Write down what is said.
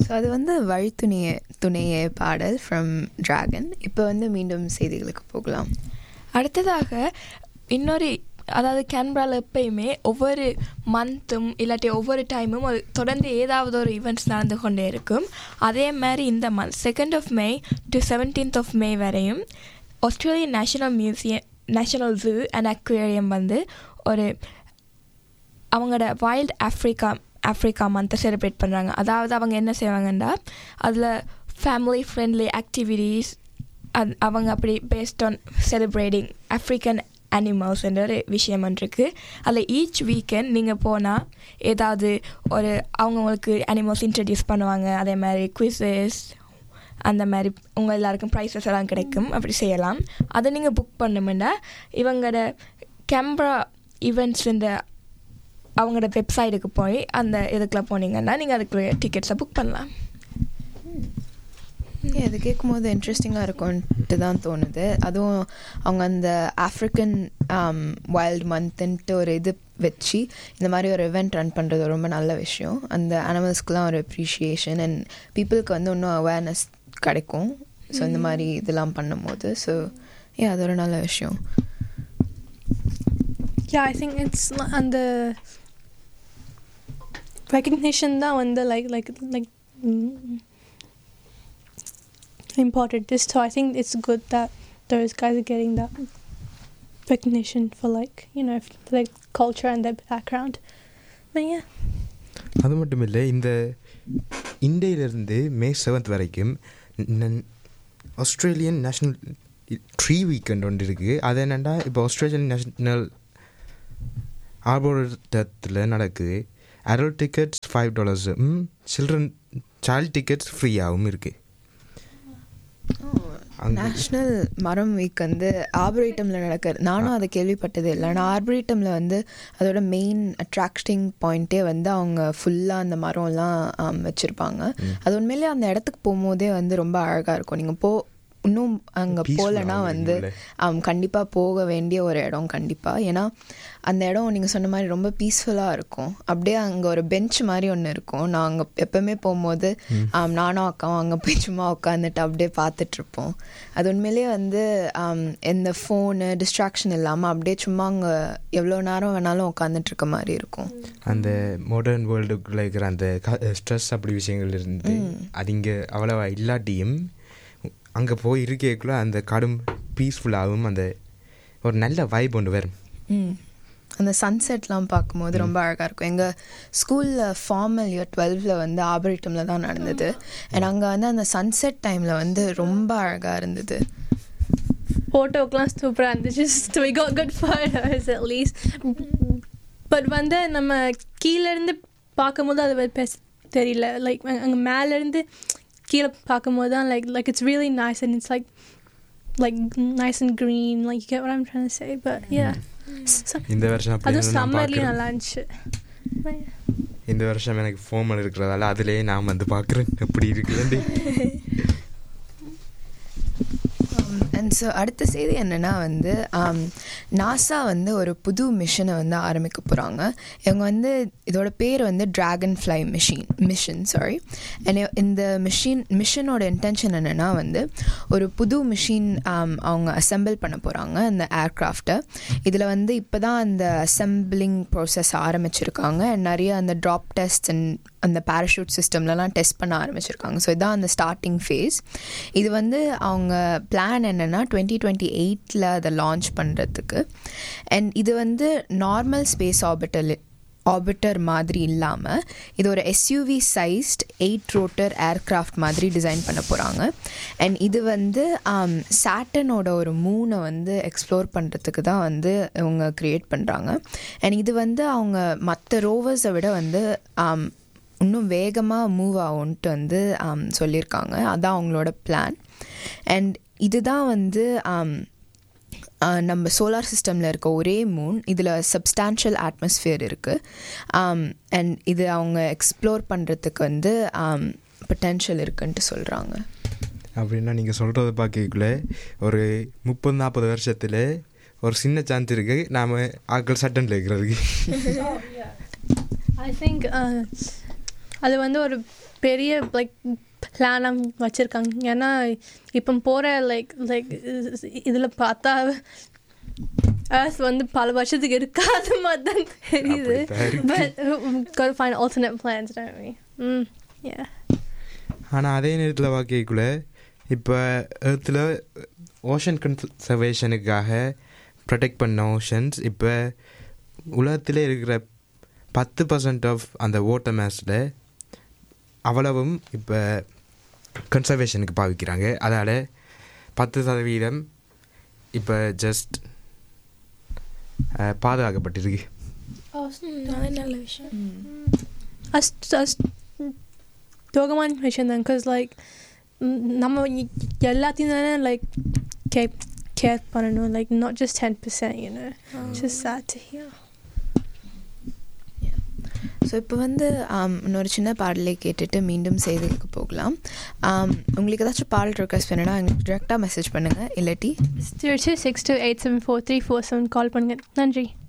So அது வந்து வழித்துணைய துணைய பாடல் ஃப்ரம் டிராகன் இப்போ வந்து மீண்டும் செய்திகளுக்கு போகலாம் அடுத்ததாக இன்னொரு அதாவது கேன்பராவில் எப்பயுமே ஒவ்வொரு மந்த்தும் இல்லாட்டி ஒவ்வொரு டைமும் அது தொடர்ந்து ஏதாவது ஒரு ஈவெண்ட்ஸ் நடந்து கொண்டே இருக்கும் அதே மாதிரி இந்த month second of May to seventeenth of May வரையும் Australian national museum national zoo and aquarium வந்து ஒரு அவங்களோட வைல்ட் ஆஃப்ரிக்கா ஆஃப்ரிக்கா மந்த்தை செலிப்ரேட் பண்ணுறாங்க அதாவது அவங்க என்ன செய்வாங்கன்னா அதில் ஃபேமிலி ஃப்ரெண்ட்லி ஆக்டிவிட்டீஸ் அது அவங்க அப்படி based on celebrating African animals என்ற ஒரு விஷயம் இருக்குது அதில் ஈச் வீக்கெண்ட் நீங்கள் போனால் ஏதாவது ஒரு அவங்க உங்களுக்கு அனிமல்ஸ் இன்ட்ரடியூஸ் பண்ணுவாங்க அதே மாதிரி குவிசஸ் அந்த மாதிரி உங்கள் எல்லாருக்கும் ப்ரைஸஸ் எல்லாம் கிடைக்கும் அப்படி செய்யலாம் அதை நீங்கள் புக் பண்ணுமெண்டா இவங்களோட கேம்ப்ரா ஈவெண்ட்ஸுன்ற அவங்களோட வெப்சைட்டுக்கு போய் அந்த இதுக்குள்ள போனீங்கன்னா நீங்கள் அதுக்கு டிக்கெட்ஸை புக் பண்ணலாம் Yeah, இது கேட்கும்போது இன்ட்ரெஸ்டிங்காக இருக்கும்ன்ட்டு தான் தோணுது அதுவும் அவங்க அந்த ஆஃப்ரிக்கன் வைல்ட் மந்த்துன்ட்டு ஒரு இது வச்சு இந்த மாதிரி ஒரு இவெண்ட் ரன் பண்ணுறது ரொம்ப நல்ல விஷயம் அந்த அனிமல்ஸ்க்குலாம் ஒரு அப்ரிஷியேஷன் அண்ட் பீப்புளுக்கு வந்து இன்னும் அவேர்னஸ் கிடைக்கும் ஸோ இந்த மாதிரி இதெல்லாம் பண்ணும்போது ஸோ ஏ அது ஒரு நல்ல விஷயம் Yeah, I think it's l- and the recognition that one the like like like mm, important this so I think it's good that those guys are getting that recognition for like you know for their culture and their background but yeah அது மட்டும் இல்லை இந்த இந்தியிலிருந்து May seventh வரைக்கும் நன்- Australian national tree weekend ஒன்று இருக்குது அது என்னென்னா இப்போ ஆஸ்திரேலியன் நேஷ்னல் ஆர்போரத்தில் நடக்குது அடல்ட் டிக்கெட்ஸ் ஃபைவ் டாலர்ஸும் சில்ட்ரன் சைல்ட் டிக்கெட்ஸ் ஃப்ரீயாகவும் இருக்குது அங்க- நேஷ்னல் மரம் வீக் வந்து ஆர்பரேட்டமில் நடக்கிறது நானும் அதை கேள்விப்பட்டதே இல்லை ஆனால் ஆர்பரேட்டமில் வந்து அதோட மெயின் அட்ராக்டிங் பாயிண்ட்டே வந்து அவங்க ஃபுல்லாக அந்த மரம்லாம் வச்சுருப்பாங்க அது உண்மையிலேயே அந்த இடத்துக்கு போகும்போதே வந்து ரொம்ப அழகாக இருக்கும் நீங்கள் போ இன்னும் அங்கே Peaceful போகலன்னா ஆகும் வந்து உள்ள. கண்டிப்பாக போக வேண்டிய ஒரு இடம் கண்டிப்பாக ஏன்னா அந்த இடம் நீங்கள் சொன்ன மாதிரி ரொம்ப பீஸ்ஃபுல்லாக இருக்கும் அப்படியே அங்கே ஒரு பெஞ்ச் மாதிரி ஒன்று இருக்கும் நான் அங்கே எப்போவுமே போகும்போது ஆம், நானும் அக்காவும் அங்கே போய் சும்மா உட்காந்துட்டு அப்படியே பார்த்துட்ருப்போம் அது உண்மையிலேயே வந்து ஆம், எந்த ஃபோனு டிஸ்ட்ராக்ஷன் இல்லாமல் அப்படியே சும்மா அங்கே எவ்வளோ நேரம் வேணாலும் உட்காந்துட்டு இருக்க மாதிரி இருக்கும் அந்த மாடர்ன் வேர்ல்டுக்குள்ள இருக்கிற அந்த ஸ்ட்ரெஸ் அப்படி விஷயங்கள் இருந்து அது இங்கே அவ்வளவா இல்லாட்டியும் அங்கே போய் இருக்கக்குள்ள அந்த கடும் பீஸ்ஃபுல்லாகவும் அந்த ஒரு நல்ல வைப் ஒன்று வரும் ம் அந்த சன்செட்லாம் பார்க்கும்போது ரொம்ப அழகாக இருக்கும் எங்கள் ஸ்கூலில் ஃபார்மல் இயர் டுவெல்வில் வந்து ஆபரேட்டமில் தான் நடந்தது அண்ட் அங்கே வந்து அந்த சன்செட் டைமில் வந்து ரொம்ப அழகாக இருந்தது ஃபோட்டோக்கெலாம் சூப்பராக இருந்துச்சு So we got good photos at least but வந்து நம்ம கீழேருந்து பார்க்கும்போது அது வந்து பெஸ் தெரியல லைக் அங்கே மேலேருந்து கீழே பார்க்கும்போது தான் like like it's really nice and it's like like nice and green like you get what I'm trying to say but yeah So- இந்த வருஷம் அப்படி அதுவும் நான் சம்மர்லேயும் பார்க்கிறேன். நல்லா இருந்துச்சு But yeah. இந்த வருஷம் எனக்கு ஃபோமல் இருக்கிறதால அதிலே நான் வந்து பார்க்குறேன் எப்படி இருக்குதுன்னு அண்ட் ஸோ அடுத்த செய்தி என்னென்னா வந்து நாசா வந்து ஒரு புது மிஷனை வந்து ஆரம்பிக்க போகிறாங்க இவங்க வந்து இதோட பேர் வந்து dragon fly mission mission sorry and இந்த மிஷின் மிஷனோட இன்டென்ஷன் என்னென்னா வந்து ஒரு புது மிஷின் அவங்க அசெம்பிள் பண்ண போகிறாங்க அந்த ஏர்க்ராஃப்டை இதில் வந்து இப்போ தான் அந்த அசெம்பிளிங் ப்ராசஸ் ஆரம்பிச்சிருக்காங்க and நிறைய அந்த ட்ராப் டெஸ்ட் அண்ட் அந்த பேராஷூட் சிஸ்டம்லலாம் டெஸ்ட் பண்ண ஆரம்பிச்சிருக்காங்க ஸோ இதான் அந்த ஸ்டார்டிங் ஃபேஸ் இது வந்து அவங்க பிளான் என்னென்னா டுவெண்ட்டி டுவெண்ட்டி எயிட்டில் அதை லான்ச் பண்ணுறதுக்கு அண்ட் இது வந்து நார்மல் ஸ்பேஸ் ஆர்பிட்டல் ஆர்பிட்டர் மாதிரி இல்லாமல் இது ஒரு SUV sized eight rotor aircraft மாதிரி டிசைன் பண்ண போகிறாங்க அண்ட் இது வந்து சாட்டனோட ஒரு மூனை வந்து எக்ஸ்ப்ளோர் பண்ணுறதுக்கு தான் வந்து இவங்க க்ரியேட் பண்ணுறாங்க அண்ட் இது வந்து அவங்க மற்ற ரோவர்ஸை விட வந்து um, இன்னும் வேகமாக மூவ் ஆகும்ன்ட்டு வந்து um, சொல்லியிருக்காங்க அதான் அவங்களோட பிளான் அண்ட் இதுதான் வந்து um, ஆஹ் நம்ம சோலார் சிஸ்டமில் இருக்க ஒரே மூன் இதில் சப்ஸ்டான்ஷியல் அட்மாஸ்ஃபியர் இருக்குது அண்ட் இது அவங்க எக்ஸ்ப்ளோர் பண்ணுறதுக்கு வந்து பொட்டென்ஷியல் இருக்குன்ட்டு சொல்கிறாங்க அப்படின்னா நீங்கள் சொல்கிறத பார்க்கக்குள்ள ஒரு முப்பது நாற்பது வருஷத்தில் ஒரு சின்ன சான்ஸ் இருக்குது நாம் ஆட்கள் சட்டனில் இருக்கிறதுக்கு ஐ திங்க் அது வந்து ஒரு பெரிய லைக் பிளானாக வச்சுருக்காங்க ஏன்னா இப்போ போகிற லைக் லைக் இதில் பார்த்தா earth வந்து பல வருஷத்துக்கு இருக்காத மாதிரி தான் தெரியுது அப்படித்தான் இருக்கு. but got to find alternate plans don't we mm, yeah ஆனால் அதே நேரத்தில் பார்க்கக்குள்ள இப்போ ஏர்த்தில் ஓஷன் கன்சர்வேஷனுக்காக ப்ரொடெக்ட் பண்ண ஓஷன்ஸ் இப்போ உலகத்திலே இருக்கிற பத்து பர்சன்ட் ஆஃப் அந்த வாட்டர் மேஸில் அவ்வளவும் இப்போ கன்சர்வேஷனுக்கு பாவிக்கிறாங்க அதால் பத்து சதவீதம் இப்போ ஜஸ்ட் பாதுகாக்கப்பட்டிருக்கு அது நல்ல விஷயம் அஸ் அஸ் தோகமான விஷயம் தான் பிகாஸ் லைக் நம்ம இ- எல்லாத்தையும் தானே லைக் கே கேர் பண்ணணும் like not just ten percent you know just sad to hear so இப்போ வந்து ஆம், இன்னொரு சின்ன பாடலை கேட்டுட்டு மீண்டும் செய்திகளுக்கு போகலாம் ஆம், உங்களுக்கு ஏதாச்சும் பாடல் ரெக்வஸ்ட் வேணும்னா எங்களுக்கு டிரெக்டாக மெசேஜ் பண்ணுங்கள் இல்லாட்டி zero two six two eight seven four three four seven call பண்ணுங்க நன்றி